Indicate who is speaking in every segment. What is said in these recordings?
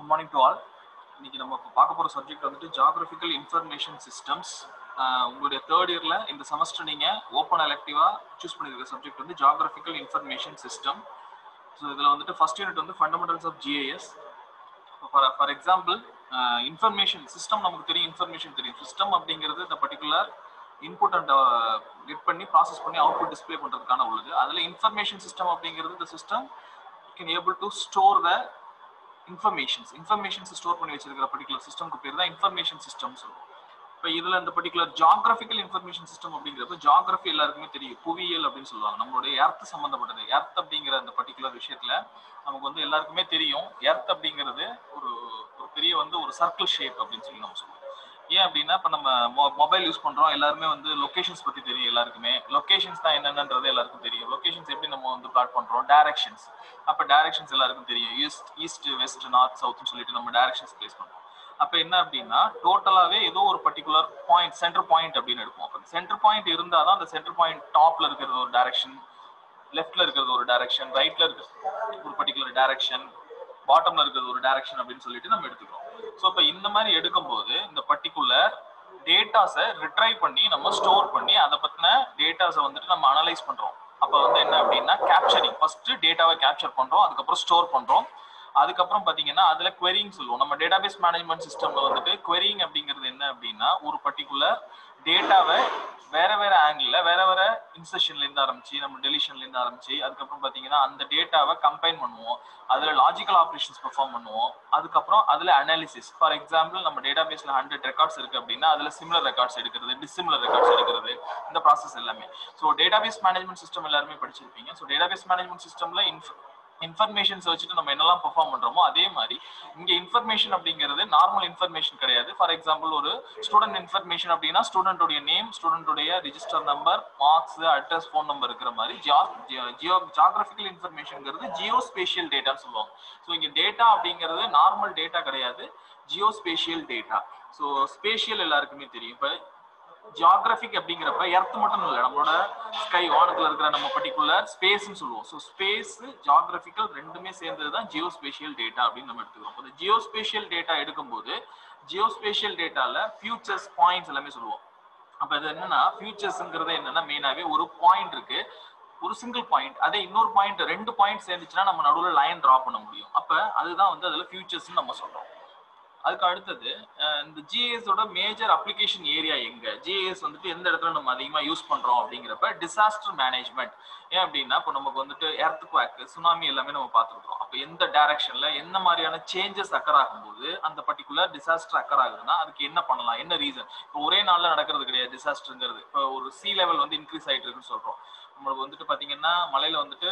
Speaker 1: good morning to all இன்னைக்கு நம்ம இப்போ பார்க்க போகிற சப்ஜெக்ட் வந்துட்டு ஜாகிரபிக்கல் இன்ஃபர்மேஷன் சிஸ்டம்ஸ் உங்களுடைய தேர்ட் இயரில் இந்த செமஸ்டர் நீங்கள் ஓப்பன் எலக்டிவாக சூஸ் பண்ணியிருக்க சப்ஜெக்ட் வந்து ஜாகிரபிக்கல் இன்ஃபர்மேஷன் சிஸ்டம் ஸோ இதில் வந்துட்டு ஃபர்ஸ்ட் யூனிட் வந்து fundamentals of GIS for for example information system நமக்கு தெரியும் இன்ஃபர்மேஷன் தெரியும் சிஸ்டம் அப்படிங்கிறது இந்த பர்டிகுலர் இன்புட் அண்ட் கெட் பண்ணி ப்ராசஸ் பண்ணி அவுட்புட் டிஸ்பிளே பண்ணுறதுக்கான உள்ளது அதில் இன்ஃபர்மேஷன் சிஸ்டம் அப்படிங்கிறது இந்த system can able to store the informations informations store பண்ணி வச்சிருக்கிற பர்டிகுலர் சிஸ்டம்க்கு பேர் தான் இன்ஃபர்மேஷன் சிஸ்டம் சொல்லுவோம் இப்போ இதில் இந்த பர்டிகுலர் ஜாகிரபிக்கல் இன்ஃபர்மேஷன் சிஸ்டம் அப்படிங்கிறப்ப ஜாகிரபி எல்லாருக்குமே தெரியும் புவியியல் அப்படின்னு சொல்லுவாங்க நம்மளுடைய எர்த் சம்மந்தப்பட்டது எர்த் அப்படிங்கிற அந்த பர்டிகுலர் விஷயத்துல நமக்கு வந்து எல்லாருக்குமே தெரியும் எர்த் அப்படிங்கிறது ஒரு ஒரு பெரிய வந்து ஒரு சர்க்கிள் ஷேப் அப்படின்னு சொல்லி நம்ம சொல்லுவோம் ஏன் அப்படின்னா இப்போ நம்ம மொபைல் யூஸ் பண்றோம் எல்லாருமே வந்து லொகேஷன்ஸ் பத்தி தெரியும் எல்லாருக்குமே லொகேஷன்ஸ் தான் என்னென்னன்றது எல்லாருக்கும் தெரியும் லொகேஷன்ஸ் எப்படி நம்ம வந்து பிளாட் பண்றோம் டைரக்ஷன்ஸ் அப்போ டைரக்ஷன்ஸ் எல்லாருக்கும் தெரியும் ஈஸ்ட் ஈஸ்ட் வெஸ்ட் நார்த் சவுத்னு சொல்லிட்டு நம்ம டைரக்ஷன்ஸ் பிளேஸ் பண்றோம் அப்போ என்ன அப்படின்னா டோட்டலாகவே ஏதோ ஒரு பர்டிகுலர் பாயிண்ட் சென்டர் பாயிண்ட் அப்படின்னு எடுப்போம் அப்போ சென்டர் பாயிண்ட் இருந்தால் தான் அந்த சென்டர் பாயிண்ட் டாப்ல இருக்கிறது ஒரு டைரக்ஷன் லெஃப்ட்ல இருக்கிறது ஒரு டைரக்ஷன் ரைட்ல இருக்கிறது ஒரு பர்டிகுலர் டைரக்ஷன் பாட்டம்ல இருக்கிறது ஒரு டைரக்ஷன் அப்படின்னு சொல்லிட்டு நம்ம எடுத்துக்கிறோம் ஸோ இப்போ இந்த மாதிரி எடுக்கும்போது இந்த பர்டிகுலர் டேட்டாஸை ரிட்ரைவ் பண்ணி நம்ம ஸ்டோர் பண்ணி அதை பத்தின டேட்டாஸை வந்துட்டு நம்ம அனலைஸ் பண்றோம் அப்போ வந்து என்ன அப்படின்னா கேப்சரிங் ஃபர்ஸ்ட் டேட்டாவை கேப்சர் பண்றோம் அதுக்கப்புறம் ஸ்டோர் பண்றோம் அதுக்கப்புறம் பாத்தீங்கன்னா அதுல querying சொல்லுவோம் நம்ம டேட்டாபேஸ் மேனேஜ்மெண்ட் சிஸ்டம்ல வந்துட்டு querying அப்படிங்கிறது என்ன அப்படின்னா ஒரு பர்டிகுலர் டேட்டாவை வேற வேற ஆங்கிள் வேற வேற இன்செஷன்ல இருந்து ஆரம்பிச்சு நம்ம டெலிஷன்ல இருந்து ஆரம்பிச்சு அதுக்கப்புறம் பாத்தீங்கன்னா அந்த டேட்டாவை கம்பைன் பண்ணுவோம் அதுல லாஜிக்கல் ஆப்ரேஷன்ஸ் பெர்ஃபார்ம் பண்ணுவோம் அதுக்கப்புறம் அதுல அனாலிசிஸ் ஃபார் எக்ஸாம்பிள் நம்ம டேட்டாபேஸ்ல ஹண்ட்ரட் ரெக்கார்ட்ஸ் இருக்கு அப்படின்னா அதுல சிமிலர் ரெக்கார்ட்ஸ் எடுக்கிறது டிசிமிலர் ரெக்கார்ட்ஸ் எடுக்கிறது இந்த ப்ராசஸ் எல்லாமே ஸோ டேட்டாபேஸ் மேனேஜ்மெண்ட் சிஸ்டம் எல்லாருமே படிச்சிருப்பீங்க ஸோ டேட்டாபேஸ் மேனேஜ்மெண்ட் சிஸ்டம்ல இன்ஃப இன்ஃபர்மேஷன்ஸ் வச்சுட்டு நம்ம என்னெல்லாம் பெர்ஃபார்ம் பண்றோமோ அதே மாதிரி இங்க இன்ஃபர்மேஷன் அப்படிங்கிறது நார்மல் இன்ஃபர்மேஷன் கிடையாது ஃபார் எக்ஸாம்பிள் ஒரு ஸ்டூடெண்ட் இன்ஃபர்மேஷன் அப்படின்னா ஸ்டூடெண்டோடைய நேம் ஸ்டூடெண்டோடைய register number marks address phone number இருக்கிற மாதிரி ஜியோ ஜியோகிராபிக்கல் இன்ஃபர்மேஷன்ங்கிறது ஜியோ ஸ்பேஷியல் டேட்டான்னு சொல்லுவாங்க ஸோ இங்க டேட்டா அப்படிங்கிறது நார்மல் டேட்டா கிடையாது geo spatial data so spatial எல்லாருக்குமே தெரியும் இப்போ ஜியாகிரபிக் அப்படிங்கிறப்ப எர்த் மட்டும் இல்லை நம்மளோட ஸ்கை வானத்துல இருக்கிற நம்ம பர்டிகுலர் ஸ்பேஸ்னு சொல்லுவோம் ஸோ ஸ்பேஸ் ஜியாகிரபிக்கல் ரெண்டுமே சேர்ந்தது தான் ஜியோ ஸ்பேஷியல் டேட்டா அப்படின்னு நம்ம எடுத்துக்கிறோம் அந்த ஜியோ ஸ்பேஷியல் டேட்டா எடுக்கும்போது ஜியோ ஸ்பேஷியல் டேட்டால ஃபியூச்சர்ஸ் பாயிண்ட்ஸ் எல்லாமே சொல்லுவோம் அப்ப இது என்னன்னா ஃபியூச்சர்ஸ்ங்கிறது என்னன்னா மெயினாவே ஒரு பாயிண்ட் இருக்கு ஒரு சிங்கிள் பாயிண்ட் அதே இன்னொரு பாயிண்ட் ரெண்டு பாயிண்ட் சேர்ந்துச்சுன்னா நம்ம நடுவில் லைன் டிரா பண்ண முடியும் அப்ப அதுதான் வந்து அதுல ஃபியூச்சர்ஸ் நம்ம சொல்றோம் அதுக்கு அடுத்தது இந்த ஜிஏஎஸோட மேஜர் அப்ளிகேஷன் ஏரியா எங்க ஜிஏஎஸ் வந்துட்டு எந்த இடத்துல நம்ம அதிகமாக யூஸ் பண்றோம் அப்படிங்கிறப்ப டிசாஸ்டர் மேனேஜ்மெண்ட் ஏன் அப்படின்னா இப்போ நமக்கு வந்துட்டு எர்த் குவாக் சுனாமி எல்லாமே நம்ம பார்த்துருக்கோம் அப்போ எந்த டைரக்ஷன்ல என்ன மாதிரியான சேஞ்சஸ் அக்கர் ஆகும்போது அந்த பர்டிகுலர் டிசாஸ்டர் அக்கர் ஆகுதுன்னா அதுக்கு என்ன பண்ணலாம் என்ன ரீசன் இப்போ ஒரே நாள்ல நடக்கிறது கிடையாது டிசாஸ்டருங்கிறது இப்போ ஒரு சி லெவல் வந்து இன்க்ரீஸ் ஆயிட்டு இருக்குன்னு சொல்றோம் நம்மளுக்கு வந்துட்டு பாத்தீங்கன்னா மலையில வந்துட்டு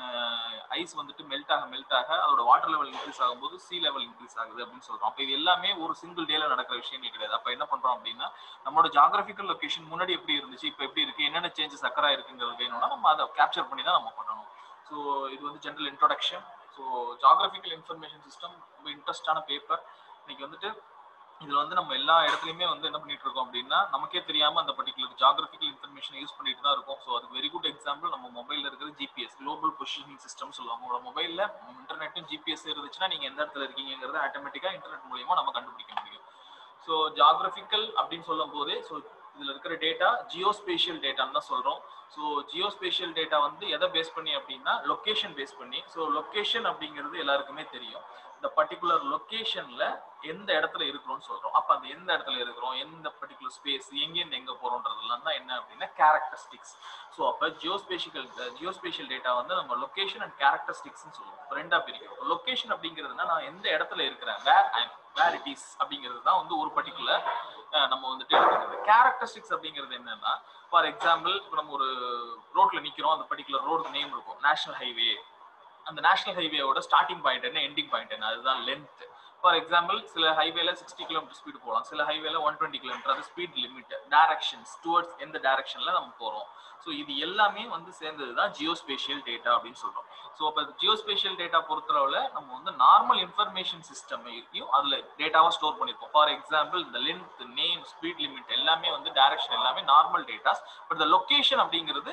Speaker 1: ஐஸ் வந்துட்டு மெல்ட் ஆக மெல்ட் ஆக அதோட வாட்டர் லெவல் இன்க்ரீஸ் ஆகும்போது சி லெவல் இன்க்ரீஸ் ஆகுது அப்படின்னு சொல்றோம் அப்போ இது எல்லாமே ஒரு சிங்கிள் டேல நடக்கிற விஷயங்கள் கிடையாது அப்ப என்ன பண்றோம் அப்படின்னா நம்மளோட ஜாகிரபிக்கல் லொகேஷன் முன்னாடி எப்படி இருந்துச்சு இப்போ எப்படி இருக்கு என்னென்ன சேஞ்சஸ் அக்கரா இருக்குங்கிறது வேணும்னா நம்ம அதை கேப்சர் பண்ணி தான் நம்ம பண்ணணும் ஸோ இது வந்து general introduction so geographical information system ரொம்ப இன்ட்ரெஸ்டான பேப்பர் இன்னைக்கு வந்துட்டு இதுல வந்து நம்ம எல்லா இடத்துலயுமே வந்து என்ன பண்ணிட்டு இருக்கோம் அப்படின்னா நமக்கே தெரியாம அந்த பர்டிகுலர் ஜாகிரபிக்கல் இன்ஃபர்மேஷன் யூஸ் பண்ணிட்டு தான் இருக்கும் ஸோ அதுக்கு வெரி குட் எக்ஸாம்பிள் நம்ம மொபைல்ல இருக்கிற ஜிபிஎஸ் குளோபல் பொசிஷனிங் சிஸ்டம் சொல்லுவாங்க உங்களோட மொபைல்ல இன்டர்நெட்டும் ஜிபிஎஸ் இருந்துச்சுன்னா நீங்க எந்த இடத்துல இருக்கீங்கிறத ஆட்டோமேட்டிக்கா இன்டர்நெட் மூலியமா நம்ம கண்டுபிடிக்க முடியும் ஸோ ஜாகிரபிக்கல் அப்படின்னு சொல்லும் போதே ஸோ இதுல இருக்கிற டேட்டா ஜியோஸ்பேஷியல் டேட்டான்னு தான் சொல்றோம் ஸோ ஜியோஸ்பேஷியல் டேட்டா வந்து எதை பேஸ் பண்ணி அப்படின்னா லொக்கேஷன் பேஸ் பண்ணி ஸோ லொக்கேஷன் அப்படிங்கிறது எல்லாருக்குமே தெரியும் இந்த பர்டிகுலர் லொக்கேஷன்ல எந்த இடத்துல இருக்கிறோம்னு சொல்றோம் அப்ப அந்த எந்த இடத்துல இருக்கிறோம் எந்த பர்டிகுலர் ஸ்பேஸ் எங்கேருந்து எங்க போறோம்ன்றதுலாம் தான் என்ன அப்படின்னா கேரக்டரிஸ்டிக்ஸ் ஸோ அப்ப ஜியோஸ்பேஷிக்கல் ஜியோஸ்பேஷியல் டேட்டா வந்து நம்ம லொகேஷன் அண்ட் கேரக்டரிஸ்டிக்ஸ்னு சொல்லுவோம் ரெண்டா பிரிக்கிறோம் லொகேஷன் அப்படிங்கிறதுனா நான் எந்த இடத்துல இருக்கிறேன் வேர் ஐ வேர் இட் இஸ் அப்படிங்கிறது தான் வந்து ஒரு பர்டிகுலர் நம்ம வந்துட்டு எடுக்கிறது கேரக்டரிஸ்டிக்ஸ் அப்படிங்கிறது என்னன்னா ஃபார் எக்ஸாம்பிள் இப்போ நம்ம ஒரு ரோட்ல நிக்கிறோம் அந்த பர்டிகுலர் ரோடு நேம் இருக்கும் நேஷனல் ஹைவே அந்த நேஷனல் ஹைவேயோட ஸ்டார்டிங் பாயிண்ட் என்ன எண்டிங் பாயிண்ட் என்ன அதுதான் லென்த் ஃபார் எக்ஸாம்பிள் சில ஹைவேல சிக்ஸ்டி கிலோமீட்டர் ஸ்பீடு போகலாம் சில ஹைவேல ஒன் டுவெண்ட்டி கிலோமீட்டர் அது ஸ்பீட் லிமிட் டைரக்ஷன்ஸ் டுவர்ட்ஸ் எந்த டைரக்ஷன்ல நம்ம போறோம் ஸோ இது எல்லாமே வந்து சேர்ந்தது தான் ஜியோஸ்பேஷியல் டேட்டா அப்படின்னு சொல்றோம் ஸோ அப்போ ஜியோஸ்பேஷியல் டேட்டா பொறுத்தளவில் நம்ம வந்து நார்மல் இன்ஃபர்மேஷன் சிஸ்டமையும் அதில் டேட்டாவாக ஸ்டோர் பண்ணியிருப்போம் ஃபார் எக்ஸாம்பிள் இந்த லென்த் நேம் ஸ்பீட் லிமிட் எல்லாமே வந்து டைரக்ஷன் எல்லாமே நார்மல் டேட்டாஸ் பட் இந்த லொக்கேஷன் அப்படிங்கிறது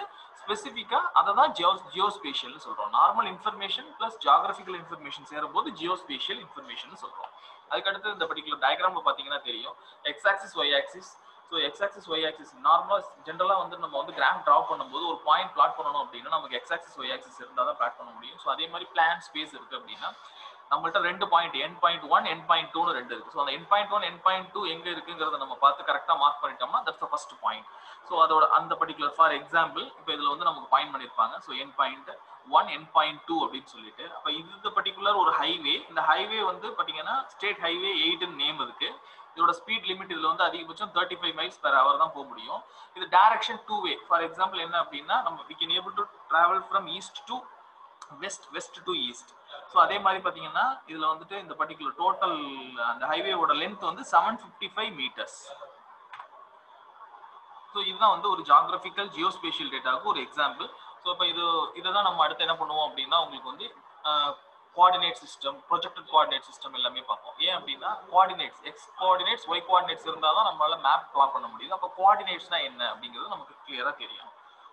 Speaker 1: ஸ்பெசிஃபிக்கா அதை தான் ஜியோ ஜியோஸ்பேஷியல்னு சொல்றோம் normal information plus geographical information சேரும்போது ஜியோஸ்பேஷியல் இன்ஃபர்மேஷன் சொல்றோம் அதுக்கடுத்து இந்த பர்டிகுலர் டயக்ராம் பாத்தீங்கன்னா தெரியும் X axis Y axis so X axis Y axis நார்மலா ஜென்ரலா வந்து நம்ம வந்து கிராஃப் டிரா பண்ணும்போது ஒரு பாயிண்ட் பிளாட் பண்ணணும் அப்படின்னா நமக்கு எக்ஸ் ஆக்சிஸ் ஒய் ஆக்சிஸ் இருந்தால் தான் பிளாட் பண்ண முடியும் ஸோ அதே மாதிரி பிளான் ஸ்பேஸ் இருக்கு அப்படின்னா நம்மள்ட்ட ரெண்டு point N point one N point டூனு ரெண்டு இருக்கு ஸோ அந்த N point one N point two எங்க இருக்குங்கிறத நம்ம பார்த்து கரெக்டாக மார்க் பண்ணிட்டோம்னா தட்ஸ் ஃபர்ஸ்ட் பாயிண்ட் ஸோ அதோட அந்த பர்டிகுலர் ஃபார் எக்ஸாம்பிள் இப்போ இதில் வந்து நமக்கு பாயிண்ட் பண்ணியிருப்பாங்க so N point one N point two அப்படின்னு சொல்லிட்டு அப்போ இது பர்டிகுலர் ஒரு ஹைவே இந்த ஹைவே வந்து பார்த்தீங்கன்னா ஸ்டேட் ஹைவே எயிட்னு நேம் இருக்கு இதோட ஸ்பீட் லிமிட் இதுல வந்து அதிகபட்சம் thirty five miles per hour தான் போக முடியும் இது direction two way for example என்ன அப்படின்னா நம்ம we can able to travel from east to west west to east so அதே மாதிரி பார்த்தீங்கன்னா இதில் வந்துட்டு இந்த பர்டிகுலர் டோட்டல் அந்த ஹைவேவோட லென்த் வந்து seven fifty five metres so இதுதான் வந்து ஒரு ஜாகிரபிக்கல் ஜியோஸ்பேஷியல் டேட்டாவுக்கு ஒரு எக்ஸாம்பிள் ஸோ இப்போ இது இதை தான் நம்ம அடுத்து என்ன பண்ணுவோம் அப்படின்னா உங்களுக்கு வந்து coordinate system projected coordinate system எல்லாமே பார்ப்போம் ஏன் அப்படின்னா coordinates X coordinates Y coordinates இருந்தால் தான் நம்மளால மேப் ப்ளா பண்ண முடியுது அப்போ கோஆர்டினேட்ஸ்னா என்ன அப்படிங்கிறது நமக்கு கிளியராக தெரியும்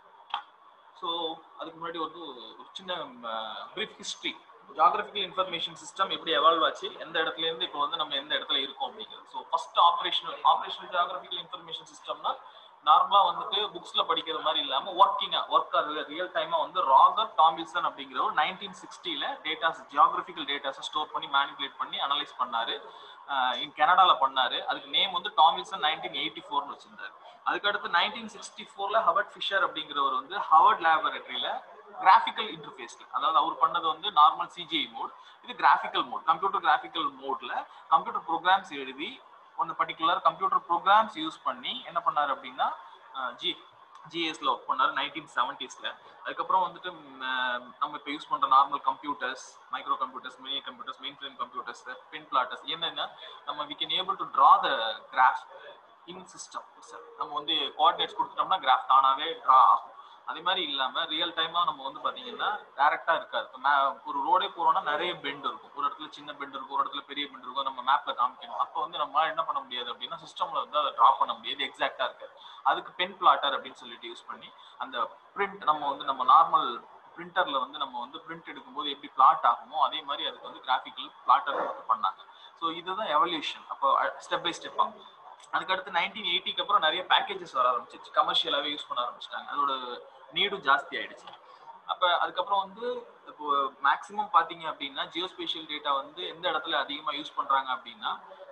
Speaker 1: ஸோ அதுக்கு முன்னாடி வந்து ஒரு சின்ன brief history geographical information system எப்படி எவால்வ் ஆச்சு எந்த இடத்துல இருந்து இப்போ வந்து நம்ம எந்த இடத்துல இருக்கோம் அப்படிங்கிறது so first operational operational geographical information சிஸ்டம்னா நார்மலா வந்துட்டு புக்ஸ்ல படிக்கிற மாதிரி இல்லாம ஒர்க்கிங்கா ஒர்க் ரியல் டைமா வந்து ராகர் டாமில்சன் அப்படிங்கிற ஒரு நைன்டீன் சிக்ஸ்டில டேட்டாஸ் ஜியாகிரபிக்கல் டேட்டாஸை ஸ்டோர் பண்ணி மேனிபுலேட் பண்ணி அனலைஸ் பண்ணாரு இன் கனடால பண்ணாரு அதுக்கு நேம் வந்து டாமில்சன் நைன்டீன் எயிட்டி ஃபோர்னு வச்சிருந்தாரு அதுக்கடுத்து நைன்டீன் சிக்ஸ்டி ஃபோர்ல ஹவர்ட் ஃபிஷர் அப்படிங்கிறவர் வந்து ஹவர்ட் லேபரட்டரியில கிராஃபிக்கல் இன்டர்ஃபேஸ்ல அதாவது அவர் பண்ணது வந்து நார்மல் சிஜிஐ மோட் இது கிராஃபிக்கல் மோட் கம்ப்யூட்டர் கிராஃபிக்கல் மோட்ல கம்ப்யூட்டர் ப்ரோக்ராம்ஸ் எழுதி ஒன்று பர்டிகுலர் கம்ப்யூட்டர் ப்ரோக்ராம்ஸ் யூஸ் பண்ணி என்ன பண்ணாரு அப்படின்னா ஜி ஜிஎஸ்ல ஒர்க் பண்ணாரு நைன்டீன் செவன்டிஸ்ல அதுக்கப்புறம் வந்துட்டு நம்ம இப்போ யூஸ் பண்ற normal computers micro computers mini computers mainframe computers pen plotters என்னன்னா நம்ம we can able to draw the graph in system நம்ம வந்து கோஆர்டினேட்ஸ் கொடுத்துட்டோம்னா கிராஃப் தானாவே ட்ரா ஆகும் அதே மாதிரி இல்லாம ரியல் டைமா நம்ம வந்து பாத்தீங்கன்னா டேரக்டா இருக்காது ஒரு ரோடே போறோம்னா நிறைய பெண்ட் இருக்கும் ஒரு இடத்துல சின்ன பெண்ட் இருக்கும் ஒரு இடத்துல பெரிய பெண்ட் இருக்கும் நம்ம மேப்ல காமிக்கணும் அப்போ வந்து நம்மளால என்ன பண்ண முடியாது அப்படின்னா சிஸ்டம்ல வந்து அதை ட்ரா பண்ண முடியாது எக்ஸாக்டா இருக்காது அதுக்கு பென் பிளாட்டர் அப்படின்னு சொல்லிட்டு யூஸ் பண்ணி அந்த பிரிண்ட் நம்ம வந்து நம்ம நார்மல் பிரிண்டர்ல வந்து நம்ம வந்து பிரிண்ட் எடுக்கும்போது எப்படி பிளாட் ஆகுமோ அதே மாதிரி அதுக்கு வந்து கிராஃபிக்கல் பிளாட்டர் பண்ணாங்க ஸோ இதுதான் எவல்யூஷன் அப்போ ஸ்டெப் பை ஸ்டெப் ஆகும் அதுக்கடுத்து நைன்டீன் எயிட்டிக்கு அப்புறம் நிறைய பேக்கேஜஸ் வர ஆரம்பிச்சிச்சு கமர்ஷியலாகவே யூஸ் பண்ண ஆரம்பிச்சிட்டாங்க அதோட நீடும் ஜாஸ்தி ஆயிடுச்சு அப்போ அதுக்கப்புறம் வந்து இப்போ மேக்ஸிமம் பார்த்தீங்க அப்படின்னா ஜியோஸ்பேஷியல் டேட்டா வந்து எந்த இடத்துல அதிகமாக யூஸ் பண்ணுறாங்க அப்படின்னா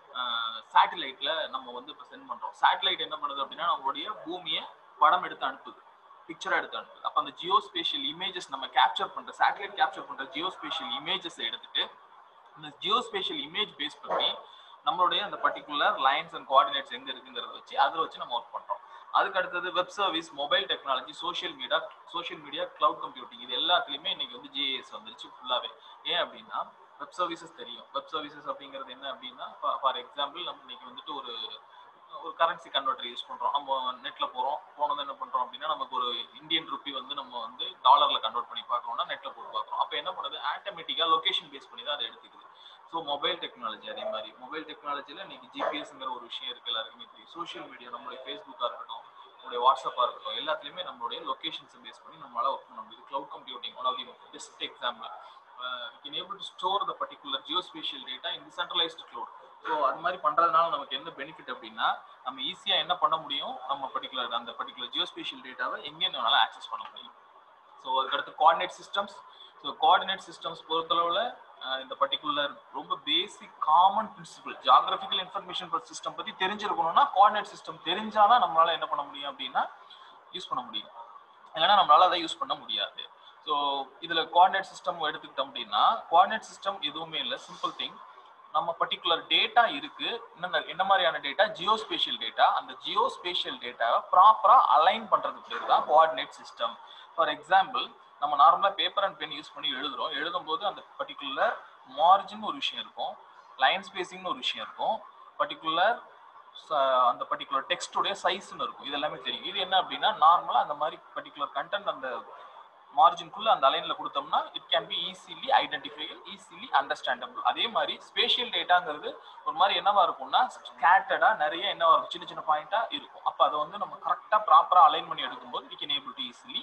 Speaker 1: சேட்டலைட்ல நம்ம வந்து இப்போ சென்ட் பண்ணுறோம் சேட்டலைட் என்ன பண்ணுது அப்படின்னா நம்மளுடைய பூமியை படம் எடுத்து அனுப்புது பிக்சரா எடுத்து அனுப்புது அப்போ அந்த ஜியோஸ்பேஷியல் இமேஜஸ் நம்ம கேப்சர் பண்ணுற சேட்டலைட் கேப்சர் பண்ணுற ஜியோஸ்பேஷியல் இமேஜஸ் எடுத்துட்டு அந்த ஜியோஸ்பேஷியல் இமேஜ் பேஸ் பண்ணி நம்மளுடைய அந்த பர்டிகுலர் லைன்ஸ் அண்ட் கோஆர்டினேட்ஸ் எங்க இருக்குங்கிறத வச்சு அதில் வச்சு நம்ம ஒர்க் பண்றோம் அதுக்கு அடுத்தது web service mobile technology social media social media cloud computing இது எல்லாத்துலயுமே இன்னைக்கு வந்து ஜிஏஎஸ் வந்துருச்சு ஃபுல்லாவே ஏன் அப்படின்னா வெப் சர்வீசஸ் தெரியும் வெப் சர்வீசஸ் அப்படிங்கிறது என்ன அப்படின்னா ஃபார் எக்ஸாம்பிள் நம்ம இன்னைக்கு வந்துட்டு ஒரு ஒரு கரன்சி கன்வெர்டர் யூஸ் பண்றோம் நம்ம நெட்ல போறோம் போனது என்ன பண்றோம் அப்படின்னா நமக்கு ஒரு இந்தியன் ருப்பி வந்து நம்ம வந்து டாலர்ல கன்வெர்ட் பண்ணி பார்க்கணும்னா நெட்ல போட்டு பார்க்குறோம் அப்போ என்ன பண்ணுது ஆட்டோமேட்டிக்கா லொகேஷன் பேஸ் பண்ணி தான் அதை எடுத்துக்குது ஸோ மொபைல் டெக்னாலஜி அதே மாதிரி மொபைல் டெக்னாலஜியில் இன்னைக்கு ஜிபிஎஸ்ங்கிற ஒரு விஷயம் இருக்கு எல்லாருக்குமே தெரியும் சோஷியல் மீடியா நம்மளுடைய ஃபேஸ்புக்காக இருக்கட்டும் நம்மளுடைய வாட்ஸ்அப்பாக இருக்கட்டும் எல்லாத்துலேயுமே நம்மளுடைய லொக்கேஷன்ஸை பேஸ் பண்ணி நம்மளால ஒர்க் பண்ண முடியுது cloud computing one of the best example we can able to store the particular geospatial data in centralised cloud so அது மாதிரி பண்ணுறதுனால நமக்கு என்ன பெனிஃபிட் அப்படின்னா நம்ம ஈஸியாக என்ன பண்ண முடியும் நம்ம பர்டிகுலர் அந்த பர்டிகுலர் ஜியோஸ்பேஷியல் டேட்டாவை எங்கே வேணாலும் ஆக்சஸ் பண்ண முடியும் ஸோ அதுக்கடுத்து coordinate systems so coordinate systems பொறுத்தளவில் இந்த பர்டிகுலர் ரொம்ப basic common principle geographical information system பத்தி தெரிஞ்சிருக்கணும்னா கோஆர்டினேட் சிஸ்டம் தெரிஞ்சாதான் நம்மளால என்ன பண்ண முடியும் அப்படின்னா யூஸ் பண்ண முடியும் இல்லைன்னா நம்மளால அதை யூஸ் பண்ண முடியாது ஸோ இதுல கோஆர்டினேட் சிஸ்டம் எடுத்துக்கிட்டோம் அப்படின்னா கோஆர்டினேட் சிஸ்டம் எதுவுமே இல்லை சிம்பிள் திங் நம்ம பர்டிகுலர் டேட்டா இருக்கு என்ன என்ன மாதிரியான டேட்டா ஜியோ ஸ்பேஷியல் டேட்டா அந்த ஜியோ ஸ்பேஷியல் டேட்டாவை ப்ராப்பரா அலைன் பண்றதுக்கு பேர் தான் கோஆர்டினேட் சிஸ்டம் ஃபார் எக்ஸாம்பிள் நம்ம நார்மலாக பேப்பர் அண்ட் பென் யூஸ் பண்ணி எழுதுறோம் எழுதும்போது அந்த பர்டிகுலர் மார்ஜின் ஒரு விஷயம் இருக்கும் லைன் ஸ்பேசிங்னு ஒரு விஷயம் இருக்கும் பர்டிகுலர் அந்த பர்டிகுலர் டெக்ஸ்டோடைய சைஸ்னு இருக்கும் இது எல்லாமே தெரியும் இது என்ன அப்படின்னா நார்மலாக அந்த மாதிரி பர்டிகுலர் கண்டென்ட் அந்த மார்ஜின்குள்ள அந்த அலைன்ல கொடுத்தோம்னா it can be easily identifiable easily understandable அதே மாதிரி ஸ்பேஷியல் டேட்டாங்கிறது ஒரு மாதிரி என்னவா இருக்கும்னா ஸ்கேட்டடா நிறைய என்னவா இருக்கும் சின்ன சின்ன பாயிண்டா இருக்கும் அப்போ அதை வந்து நம்ம கரெக்டாக ப்ராப்பராக அலைன் பண்ணி எடுக்கும்போது we can able to easily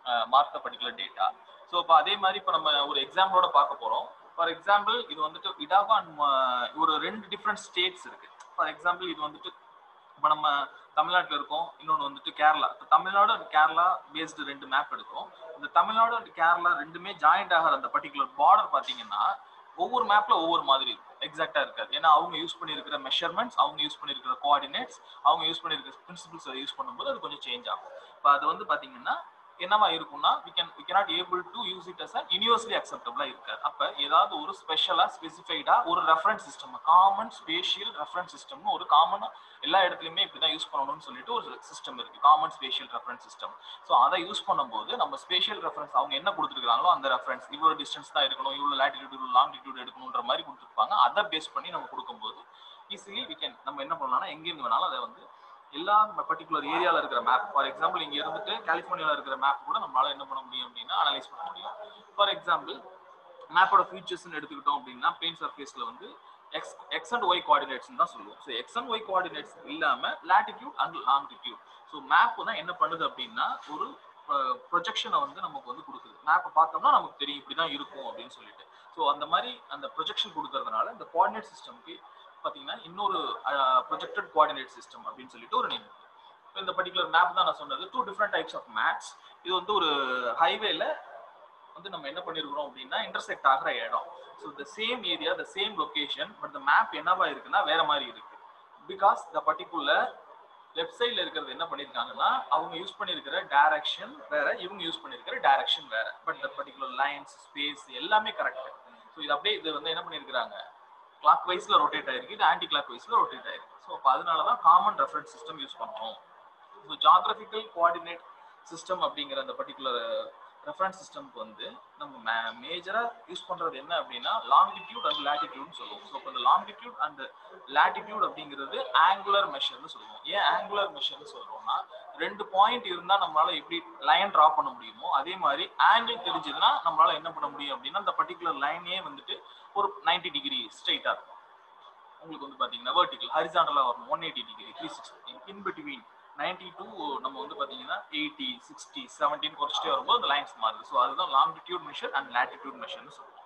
Speaker 1: mark the particular data so இப்போ அதே மாதிரி இப்போ நம்ம ஒரு எக்ஸாம்பிளோட பார்க்க போகிறோம் ஃபார் எக்ஸாம்பிள் இது வந்துட்டு இடாவா அண்ட் ஒரு ரெண்டு டிஃப்ரெண்ட் ஸ்டேட்ஸ் இருக்கு ஃபார் எக்ஸாம்பிள் இது வந்துட்டு இப்போ நம்ம தமிழ்நாட்டில் இருக்கோம் இன்னொன்று வந்துட்டு கேரளா இப்போ தமிழ்நாடு அண்ட் கேரளா பேஸ்டு ரெண்டு மேப் எடுக்கும் இந்த தமிழ்நாடு அண்ட் கேரளா ரெண்டுமே ஜாயிண்ட் ஆகிற அந்த பர்டிகுலர் பார்டர் பார்த்தீங்கன்னா ஒவ்வொரு மேப்ல ஒவ்வொரு மாதிரி இருக்கும் எக்ஸாக்டா இருக்காது ஏன்னா அவங்க யூஸ் பண்ணியிருக்கிற மெஷர்மெண்ட்ஸ் அவங்க யூஸ் பண்ணியிருக்கிற கோஆர்டினேட்ஸ் அவங்க யூஸ் பண்ணியிருக்கிற பிரின்சிபிள்ஸ் அதை யூஸ் பண்ணும்போது அது கொஞ்சம் சேஞ்ச் ஆகும் இப்போ அது வந்து பாத்தீங்கன்னா என்னவா இருக்கும்னா we can we cannot able to use it as a universally அக்செப்டபிளா இருக்காது அப்ப ஏதாவது ஒரு ஸ்பெஷலா ஸ்பெசிஃபைடா ஒரு reference system common spatial reference சிஸ்டம்னு ஒரு காமனா எல்லா இடத்துலயுமே இப்படிதான் யூஸ் பண்ணணும்னு சொல்லிட்டு ஒரு சிஸ்டம் இருக்கு common spatial reference system so அதை யூஸ் பண்ணும்போது நம்ம ஸ்பேஷியல் ரெஃபரன்ஸ் அவங்க என்ன கொடுத்துருக்காங்களோ அந்த ரெஃபரன்ஸ் இவ்வளவு டிஸ்டன்ஸ் தான் இருக்கணும் இவ்வளவு லேட்டிடியூட் இவ்வளவு லாங்கிடியூட் எடுக்கணுன்ற மாதிரி கொடுத்துருப்பாங்க அதை பேஸ் பண்ணி நம்ம கொடுக்கும்போது ஈஸிலி வி கேன் நம்ம என்ன பண்ணலாம்னா எங்கேருந்து வேணாலும் அதை வந்து எல்லா பர்டிகுலர் ஏரியாவில் இருக்கிற மேப் ஃபார் எக்ஸாம்பிள் இங்கே இருந்துட்டு கலிஃபோர்னியாவில் இருக்கிற மேப் கூட நம்மளால என்ன பண்ண முடியும் அப்படின்னா அனலைஸ் பண்ண முடியும் ஃபார் எக்ஸாம்பிள் மேப்போட ஃபீச்சர்ஸ்னு எடுத்துக்கிட்டோம் அப்படின்னா பிளேன் சர்ஃபேஸில் வந்து X X and Y coordinates தான் சொல்லுவோம் so X and Y coordinates இல்லாமல் latitude and longitude so map தான் என்ன பண்ணுது அப்படின்னா ஒரு ப்ரொஜெக்ஷனை வந்து நமக்கு வந்து கொடுக்குது மேப்பை பார்த்தோம்னா நமக்கு தெரியும் இப்படி தான் இருக்கும் அப்படின்னு சொல்லிட்டு ஸோ அந்த மாதிரி அந்த ப்ரொஜெக்ஷன் கொடுக்கறதுனால இந்த கோஆர்டினேட் சிஸ்டம்க்கு பார்த்தீங்கன்னா இன்னொரு ப்ரொஜெக்டட் கோஆர்டினேட் சிஸ்டம் அப்படின்னு சொல்லிட்டு ஒரு நேம் இப்போ இந்த பர்டிகுலர் மேப் தான் நான் சொன்னது two different types of maps இது வந்து ஒரு ஹைவேல வந்து நம்ம என்ன பண்ணிருக்கிறோம் அப்படின்னா இன்டர்செக்ட் ஆகிற இடம் so the same area the same location but the map என்னவா இருக்குன்னா வேற மாதிரி இருக்கு பிகாஸ் த பர்டிகுலர் லெஃப்ட் சைடில் இருக்கிறது என்ன பண்ணியிருக்காங்கன்னா அவங்க யூஸ் பண்ணியிருக்கிற டைரக்ஷன் வேற இவங்க யூஸ் பண்ணியிருக்கிற டைரக்ஷன் வேற but the particular lines space எல்லாமே கரெக்ட் ஸோ இது அப்படியே இது வந்து என்ன பண்ணியிருக்கிறாங்க கிளாக் வைஸ்ல ரொட்டேட் ஆயிருக்கு இது ஆன்டி கிளாக் வைஸ்ல ரொட்டேட் ஆயிருக்கு ஸோ அப்போ அதனால தான் காமன் ரெஃபரன்ஸ் சிஸ்டம் யூஸ் பண்ணுறோம் ஸோ ஜாகிரபிக்கல் கோஆர்டினேட் சிஸ்டம் அப்படிங்கிற அந்த பர்டிகுலர் ரெஃபரன்ஸ் சிஸ்டம்க்கு வந்து நம்ம மே மேஜராக யூஸ் பண்ணுறது என்ன அப்படின்னா லாங்கிடியூட் அண்ட் லேட்டிடியூட்னு சொல்லுவோம் ஸோ இப்போ இந்த லாங்கிடியூட் அண்ட் லேட்டிடியூட் அப்படிங்கிறது ஆங்குலர் மெஷர்னு சொல்லுவோம் ஏன் ஆங்குலர் மெஷர்னு சொல்றோம்னா ரெண்டு பாயிண்ட் இருந்தால் நம்மளால எப்படி லைன் ட்ரா பண்ண முடியுமோ அதே மாதிரி ஆங்கிள் தெரிஞ்சதுன்னா நம்மளால என்ன பண்ண முடியும் அப்படின்னா அந்த பர்டிகுலர் லைனே வந்துட்டு ஒரு நைன்டி டிகிரி ஸ்ட்ரைட்டாக இருக்கும் உங்களுக்கு வந்து பார்த்தீங்கன்னா வெர்டிகல் ஹரிசாண்டலாக வரணும் one eighty degree three sixty in between ninety to நம்ம வந்து பார்த்தீங்கன்னா எயிட்டி சிக்ஸ்டி செவன்டீன் குறைச்சிட்டே வரும்போது அந்த லைன்ஸ் மாறுது ஸோ அதுதான் லாங்கிடியூட் மெஷர் அண்ட் லேட்டிடியூட் மெஷர்னு சொல்லுவோம்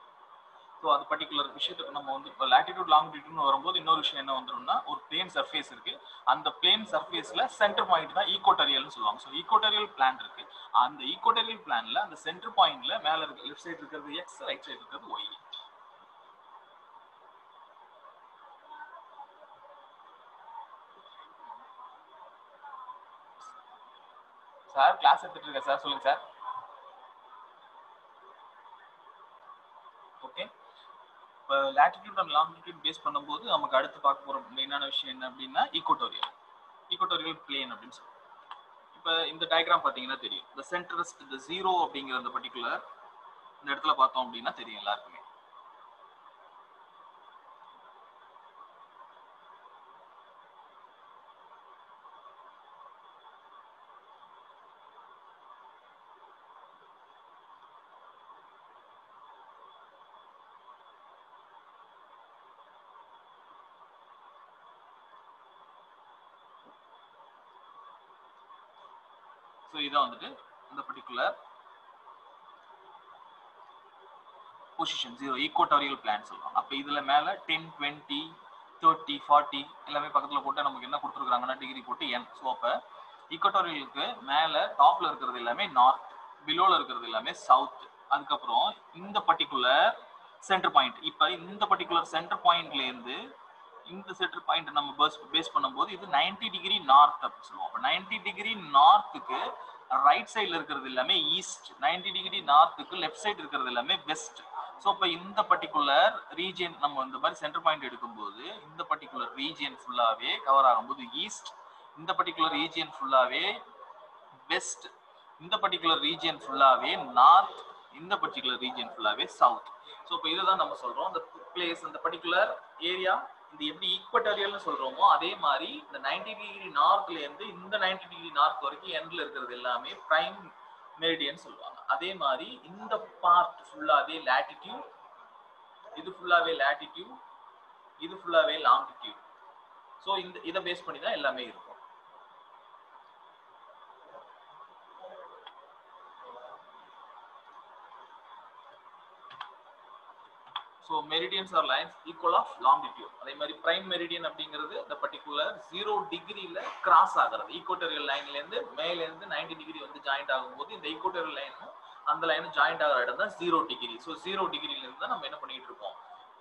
Speaker 1: ஸோ அது பர்டிகுலர் விஷயத்துக்கு நம்ம வந்து இப்போ லேட்டிடியூட் லாங்கிடியூட்னு வரும்போது இன்னொரு விஷயம் என்ன வந்துடும்னா ஒரு பிளேன் சர்ஃபேஸ் இருக்கு அந்த பிளேன் சர்ஃபேஸ்ல சென்டர் பாயிண்ட் தான் ஈகோட்டரியல்னு சொல்லுவாங்க ஸோ ஈகோட்டரியல் பிளான் இருக்கு அந்த ஈகோட்டரியல் பிளான்ல அந்த சென்டர் பாயிண்ட்ல மேல இருக்க லெஃப்ட் சைடு இருக்கிறது எக்ஸ் ரைட் சைடு இருக்கிறது ஒய் சார் கிளாஸ் எடுத்துட்டு இருக்கேன் சார் சொல்லுங்க சார் ஓகே இப்போ லேட்டிடியூட் அண்ட் லாங்கிடியூட் பேஸ் பண்ணும்போது நமக்கு அடுத்து பார்க்க போகிற மெயினான விஷயம் என்ன அப்படின்னா ஈக்கோட்டோரியல் ஈக்கோட்டோரியல் பிளேன் அப்படின்னு சொல்லுவோம் இப்போ இந்த டயக்ராம் பார்த்தீங்கன்னா தெரியும் இந்த சென்டரஸ்ட் இந்த ஜீரோ அப்படிங்கிற அந்த பர்டிகுலர் இந்த இடத்துல பார்த்தோம் அப்படின்னா தெரியும் எல்லாருக்குமே ஸோ இதான் வந்துட்டு இந்த particular position zero equatorial plane சொல்லுவாங்க அப்போ இதில் மேலே டென் டுவெண்ட்டி தேர்ட்டி ஃபார்ட்டி எல்லாமே பக்கத்தில் போட்டு நமக்கு என்ன கொடுத்துருக்காங்கன்னா டிகிரி போட்டு என் ஸோ அப்போ ஈக்குவட்டோரியலுக்கு மேலே டாப்பில் இருக்கிறது எல்லாமே நார்த் பிலோவில் இருக்கிறது எல்லாமே சவுத் அதுக்கப்புறம் இந்த பர்டிகுலர் சென்டர் பாயிண்ட் இப்போ இந்த பர்டிகுலர் சென்டர் பாயிண்ட்லேருந்து இந்த சென்டர் பாயிண்ட் நம்ம பஸ் பேஸ் பண்ணும்போது இது நைன்டி டிகிரி நார்த் அப்படின்னு சொல்லுவோம் அப்போ நைன்டி டிகிரி நார்த்துக்கு ரைட் சைடில் இருக்கிறது எல்லாமே ஈஸ்ட் நைன்டி டிகிரி நார்த்துக்கு லெஃப்ட் சைடு இருக்கிறது எல்லாமே வெஸ்ட் ஸோ இப்போ இந்த பர்டிகுலர் ரீஜியன் நம்ம இந்த மாதிரி சென்டர் பாயிண்ட் எடுக்கும்போது இந்த பர்டிகுலர் ரீஜியன் ஃபுல்லாகவே கவர் ஆகும்போது ஈஸ்ட் இந்த பர்டிகுலர் ரீஜியன் ஃபுல்லாகவே வெஸ்ட் இந்த பர்டிகுலர் ரீஜியன் ஃபுல்லாகவே நார்த் இந்த பர்டிகுலர் ரீஜியன் ஃபுல்லாகவே சவுத் ஸோ இப்போ இதுதான் நம்ம சொல்கிறோம் இந்த பிளேஸ் இந்த பர்டிகுலர் ஏரியா இது எப்படி ஈக்குவட்டோரியல்னு சொல்றோமோ அதே மாதிரி இந்த நைன்டி டிகிரி நார்த்ல இருந்து இந்த நைன்டி டிகிரி நார்த் வரைக்கும் எண்ட்ல இருக்கிறது எல்லாமே பிரைம் மெரிடியன் சொல்லுவாங்க அதே மாதிரி இந்த பார்ட் ஃபுல்லாவே லேட்டிடியூட் இது ஃபுல்லாவே லேட்டிடியூட் இது ஃபுல்லாவே லாங்கிடியூட் ஸோ இந்த இதை பேஸ் பண்ணி தான் எல்லாமே இருக்கும் so meridians are lines equal of longitude அதே மாதிரி பிரைம் மெரிடியன் அப்படிங்கிறது இந்த பர்டிகுலர் ஜீரோ டிகிரியில் கிராஸ் ஆகிறது ஈக்குவட்டரியல் லைன்லேருந்து மேலேருந்து நைன்டி டிகிரி வந்து ஜாயிண்ட் ஆகும்போது இந்த ஈக்குவட்டரியல் லைனும் அந்த லைனும் ஜாயிண்ட் ஆகிற இடம் தான் ஜீரோ டிகிரி ஸோ ஜீரோ டிகிரிலேருந்து தான் நம்ம என்ன பண்ணிட்டு இருக்கோம்